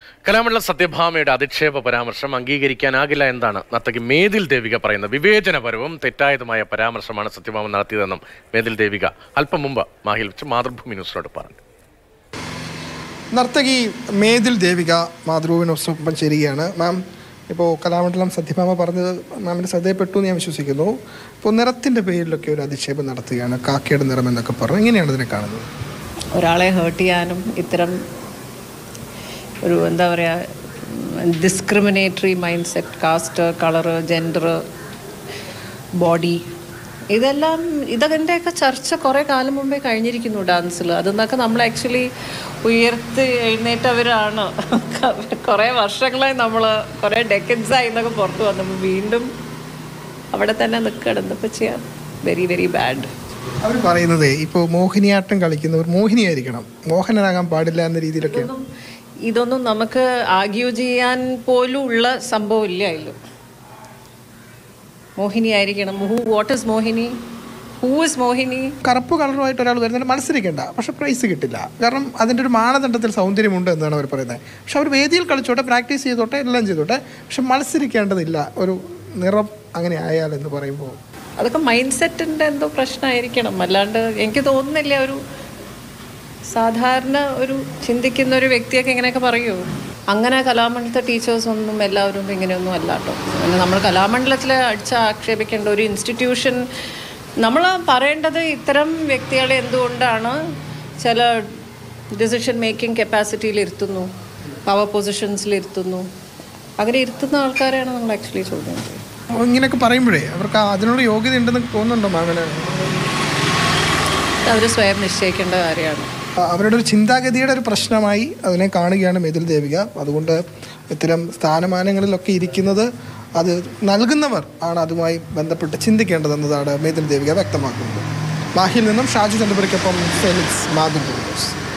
കലാമണ്ഡലം സത്യഭാമയുടെ അധിക്ഷേപ പരാമർശം അംഗീകരിക്കാനാകില്ല എന്നാണ് നർത്തകി മേതിൽ ദേവിക പറയുന്നത് വിവേചനപരവും തെറ്റായതുമായ പരാമർശമാണ് സത്യഭാമ നടത്തിയതെന്നും മേതിൽ ദേവിക അല്പം മുമ്പ് മാഹിൽ വെച്ച് മാതൃഭൂമി ന്യൂസിനോട് പറഞ്ഞു നർത്തകി മേതിൽ ദേവിക മാതൃഭൂമിനൊപ്പം ചേരുകയാണ് മാം ഇപ്പോൾ കലാമണ്ഡലം സത്യഭാമ പറഞ്ഞത് മാമിന് ശ്രദ്ധയപ്പെട്ടു എന്ന് ഞാൻ വിശ്വസിക്കുന്നു ഇപ്പോൾ നിറത്തിൻ്റെ പേരിലൊക്കെ ഒരു അധിക്ഷേപം നടത്തുകയാണ് കാക്കയുടെ നിറം എന്നൊക്കെ പറഞ്ഞു എങ്ങനെയാണ് ഇതിനെ കാണുന്നത് ഒരാളെ ഹേർട്ട് ചെയ്യാനും ഇത്തരം ഒരു എന്താ പറയുക discriminatory mind set caste colour gender body ഇതെല്ലാം ഇതൊക്കെയൊക്കെ ചർച്ച കുറേ കാലം മുമ്പേ കഴിഞ്ഞിരിക്കുന്നു ഡാൻസിൽ അതെന്നൊക്കെ നമ്മൾ ആക്ച്വലി ഉയർത്തി എഴുന്നേറ്റവരാണ് കുറേ വർഷങ്ങളായി നമ്മൾ കുറേ ഡെക്കൻസായി എന്നൊക്കെ പുറത്ത് വന്നപ്പോൾ വീണ്ടും അവിടെ തന്നെ നിൽക്കണം എന്തൊക്കെ ചെയ്യാം വെരി വെരി ബാഡ് അവർ പറയുന്നത് ഇപ്പോൾ മോഹിനിയാട്ടം കളിക്കുന്നവർ മോഹിനിയായിരിക്കണം മോഹനനാകാൻ പാടില്ല എന്ന രീതിയിലൊക്കെ ഇതൊന്നും ഇതൊന്നും നമുക്ക് ആർഗ്യൂ ചെയ്യാൻ പോലും ഉള്ള സംഭവം ഇല്ല അതിൽ മോഹിനി ആയിരിക്കണം who what is Mohini who is Mohini കറുപ്പ് കളറുമായിട്ട് ഒരാൾ വരുന്നതിന് മത്സരിക്കേണ്ട പക്ഷെ പ്രൈസ് കിട്ടില്ല കാരണം അതിൻ്റെ ഒരു മാനദണ്ഡത്തിൽ സൗന്ദര്യമുണ്ട് എന്നാണ് അവർ പറയുന്നത് പക്ഷെ അവർ വേദിയിൽ കളിച്ചോട്ടെ പ്രാക്ടീസ് ചെയ്തോട്ടെ എല്ലാം ചെയ്തോട്ടെ പക്ഷെ മത്സരിക്കേണ്ടതില്ല ഒരു നിറം അങ്ങനെ ആയാൽ എന്ന് പറയുമ്പോൾ അതൊക്കെ മൈൻഡ് സെറ്റിൻ്റെ എന്തോ പ്രശ്നമായിരിക്കണം അല്ലാണ്ട് എനിക്ക് തോന്നുന്നില്ല ഒരു സാധാരണ ഒരു ചിന്തിക്കുന്ന ഒരു വ്യക്തിയൊക്കെ ഇങ്ങനെയൊക്കെ പറയുമോ അങ്ങനെ കലാമണ്ഡലത്തെ ടീച്ചേഴ്സ് ഒന്നും എല്ലാവരും ഇങ്ങനെയൊന്നും അല്ല കേട്ടോ പിന്നെ നമ്മൾ കലാമണ്ഡലത്തിൽ അടിച്ച് ആക്ഷേപിക്കേണ്ട ഒരു ഇൻസ്റ്റിറ്റ്യൂഷൻ നമ്മൾ പറയേണ്ടത് ഇത്തരം വ്യക്തികളെ എന്തുകൊണ്ടാണ് ചില ഡിസിഷൻ മേക്കിംഗ് കപ്പാസിറ്റിയിൽ ഇരുത്തുന്നു പവർ പൊസിഷൻസിൽ ഇരുത്തുന്നു അങ്ങനെ ഇരുത്തുന്ന ആൾക്കാരെയാണ് നമ്മൾ ആക്ച്വലി ചോദ്യം ചെയ്യുന്നത് ഇങ്ങനെയൊക്കെ പറയുമ്പോഴേ അവർക്ക് അതിനുള്ള യോഗ്യത ഉണ്ടെന്ന് തോന്നുന്നുണ്ടോ മാമിന് അവർ സ്വയം നിശ്ചയിക്കേണ്ട കാര്യമാണ് അവരുടെ ഒരു ചിന്താഗതിയുടെ ഒരു പ്രശ്നമായി അതിനെ കാണുകയാണ് മേതിൽ ദേവിക അതുകൊണ്ട് ഇത്തരം സ്ഥാനമാനങ്ങളിലൊക്കെ ഇരിക്കുന്നത് അത് നൽകുന്നവർ ആണ് അതുമായി ബന്ധപ്പെട്ട് ചിന്തിക്കേണ്ടതെന്നതാണ് മേതിൽ ദേവിക വ്യക്തമാക്കുന്നത് മാഹിൽ നിന്നും ഷാജു ചന്ദ്രപുരയ്ക്കൊപ്പം ഫെലിക്സ് മാതൃഭൂമി ന്യൂസ്